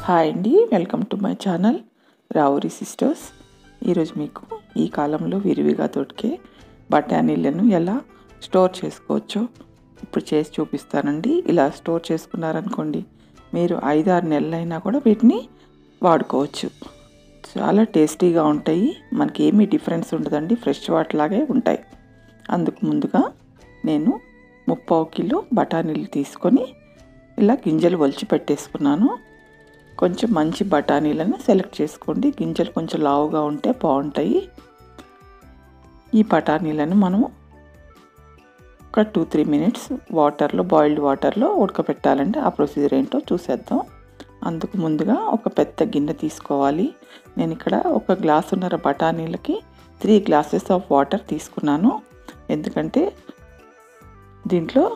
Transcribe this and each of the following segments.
hi అండి welcome to my channel Raavuri sisters ఈరోజు మీకు ఈ కాలంలో విరివిగా దొరికే బఠానీలను ఎలా స్టోర్ చేసుకోవచ్చో ఇప్పుడు చేసి చూపిస్తానండి ఇలా స్టోర్ చేసుకున్నారనుకోండి మీరు ఐదారు నెలలైనా కూడా వీటిని వాడుకోవచ్చు చాలా టేస్టీగా ఉంటాయి మనకి ఏమీ డిఫరెన్స్ ఉండదండి ఫ్రెష్ వాటిలాగే ఉంటాయి అందుకు ముందుగా నేను ముప్పావు కిలో బఠానీలు తీసుకొని ఇలా గింజలు ఒలిచి పెట్టేసుకున్నాను కొంచెం మంచి బఠానీలను సెలెక్ట్ చేసుకోండి గింజలు కొంచెం లావుగా ఉంటే బాగుంటాయి ఈ బఠానీలను మనము ఒక టూ త్రీ మినిట్స్ వాటర్లో బాయిల్డ్ వాటర్లో ఉడకపెట్టాలంటే ఆ ప్రొసీజర్ ఏంటో చూసేద్దాం అందుకు ముందుగా ఒక పెద్ద గిన్నె తీసుకోవాలి నేను ఇక్కడ ఒక గ్లాసున్నర బఠానీలకి త్రీ గ్లాసెస్ ఆఫ్ వాటర్ తీసుకున్నాను ఎందుకంటే దీంట్లో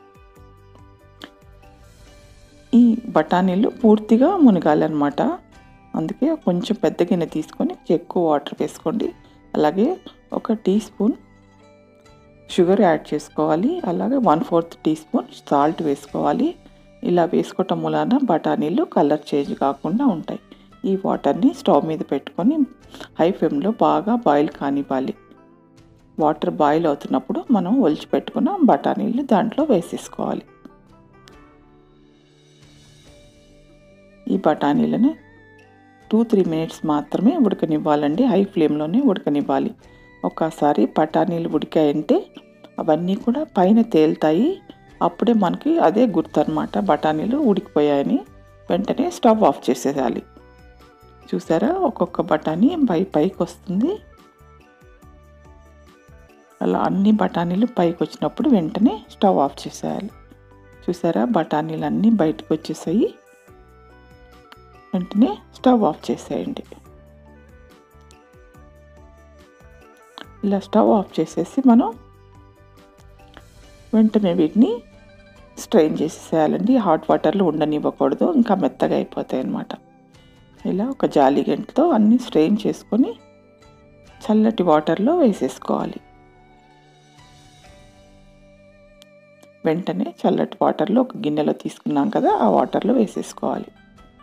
ఈ బఠానీలు పూర్తిగా మునగాలన్నమాట అందుకే కొంచెం పెద్ద గిన్నె తీసుకొని ఎక్కువ వాటర్ వేసుకోండి అలాగే ఒక టీ స్పూన్ షుగర్ యాడ్ చేసుకోవాలి అలాగే one fourth teaspoon salt వేసుకోవాలి ఇలా వేసుకోవటం మూలాన బఠానీలు కలర్ చేంజ్ కాకుండా ఉంటాయి ఈ వాటర్ని స్టవ్ మీద పెట్టుకొని హై ఫ్లేమ్లో బాగా బాయిల్ కానివ్వాలి వాటర్ బాయిల్ అవుతున్నప్పుడు మనం ఒలిచి పెట్టుకున్న బఠానీలు దాంట్లో వేసేసుకోవాలి ఈ బఠానీలను టూ త్రీ మినిట్స్ మాత్రమే ఉడకనివ్వాలండి హై ఫ్లేమ్లోనే ఉడకనివ్వాలి ఒక్కసారి బఠానీలు ఉడికాయంటే అవన్నీ కూడా పైన తేలుతాయి అప్పుడే మనకి అదే గుర్తు అనమాట బఠానీలు ఉడికిపోయాయని వెంటనే స్టవ్ ఆఫ్ చేసేయాలి చూసారా ఒక్కొక్క బఠానీ పై పైకి వస్తుంది అలా అన్ని బఠానీలు పైకి వచ్చినప్పుడు వెంటనే స్టవ్ ఆఫ్ చేసేయాలి చూసారా బఠానీలు అన్నీ బయటకు వచ్చేసాయి వెంటనే స్టవ్ ఆఫ్ చేసేయండి ఇలా స్టవ్ ఆఫ్ చేసేసి మనం వెంటనే వీటిని స్ట్రెయిన్ చేసేసేయాలండి హాట్ వాటర్లో ఉండనివ్వకూడదు ఇంకా మెత్తగా అయిపోతాయి అన్నమాట ఇలా ఒక జాలి గంటతో అన్నీ స్ట్రెయిన్ చేసుకొని చల్లటి వాటర్లో వేసేసుకోవాలి వెంటనే చల్లటి వాటర్లో ఒక గిన్నెలో తీసుకున్నాం కదా ఆ వాటర్లో వేసేసుకోవాలి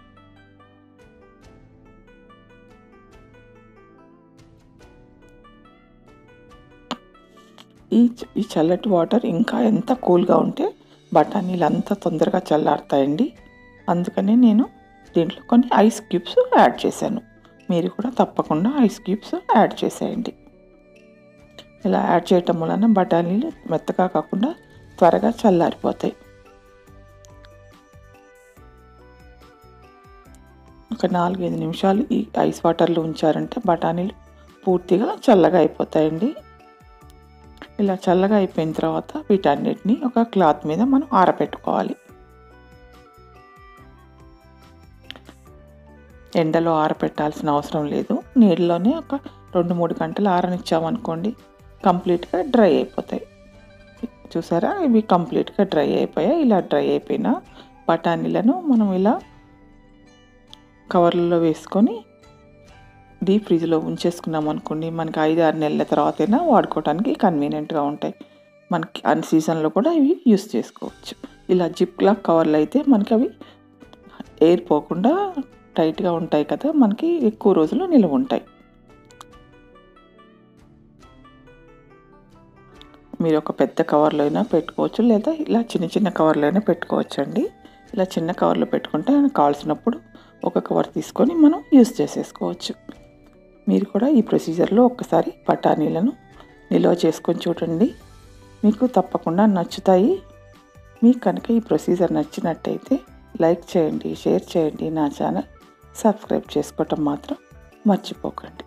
ఈ ఈ చల్లటి వాటర్ ఇంకా ఎంత కూల్గా ఉంటే బఠానీలు అంత తొందరగా చల్లారుతాయండి అందుకనే నేను దీంట్లో కొన్ని ఐస్ క్యూబ్స్ యాడ్ చేశాను మీరు కూడా తప్పకుండా ఐస్ క్యూబ్స్ యాడ్ చేసేయండి ఇలా యాడ్ చేయటం వలన బఠానీలు మెత్తగా కాకుండా త్వరగా చల్లారిపోతాయి ఒక నాలుగైదు నిమిషాలు ఈ ఐస్ వాటర్లో ఉంచారంటే బఠానీలు పూర్తిగా చల్లగా అయిపోతాయండి ఇలా చల్లగా అయిపోయిన తర్వాత వీటన్నిటిని ఒక క్లాత్ మీద మనం ఆరబెట్టుకోవాలి ఎండలో ఆరబెట్టాల్సిన అవసరం లేదు నీళ్ళలోనే ఒక రెండు మూడు గంటలు ఆరనిచ్చామనుకోండి కంప్లీట్గా డ్రై అయిపోతాయి చూసారా ఇవి కంప్లీట్గా డ్రై అయిపోయాయి ఇలా డ్రై అయిపోయిన బఠానీలను మనం ఇలా కవర్లలో వేసుకొని డీప్ ఫ్రిడ్జ్లో ఉంచేసుకున్నాం అనుకోండి మనకి ఐదు ఆరు నెలల తర్వాతైనా వాడుకోవడానికి కన్వీనియంట్గా ఉంటాయి మనకి అన్ సీజన్లో కూడా ఇవి యూస్ చేసుకోవచ్చు ఇలా జిప్ లాక్ కవర్లు అయితే మనకి అవి ఎయిర్ పోకుండా టైట్గా ఉంటాయి కదా మనకి ఎక్కువ రోజులు నిల్వ ఉంటాయి మీరు ఒక పెద్ద కవర్లో అయినా పెట్టుకోవచ్చు లేదా ఇలా చిన్న చిన్న కవర్లో అయినా పెట్టుకోవచ్చు అండి ఇలా చిన్న కవర్లో పెట్టుకుంటే కావాల్సినప్పుడు ఒక కవర్ తీసుకొని మనం యూస్ చేసేసుకోవచ్చు మీరు కూడా ఈ ప్రొసీజర్లో ఒక్కసారి బఠానీలను నిల్వ చేసుకొని చూడండి మీకు తప్పకుండా నచ్చుతాయి మీకు కనుక ఈ ప్రొసీజర్ నచ్చినట్టయితే లైక్ చేయండి షేర్ చేయండి నా ఛానల్ సబ్స్క్రైబ్ చేసుకోవటం మాత్రం మర్చిపోకండి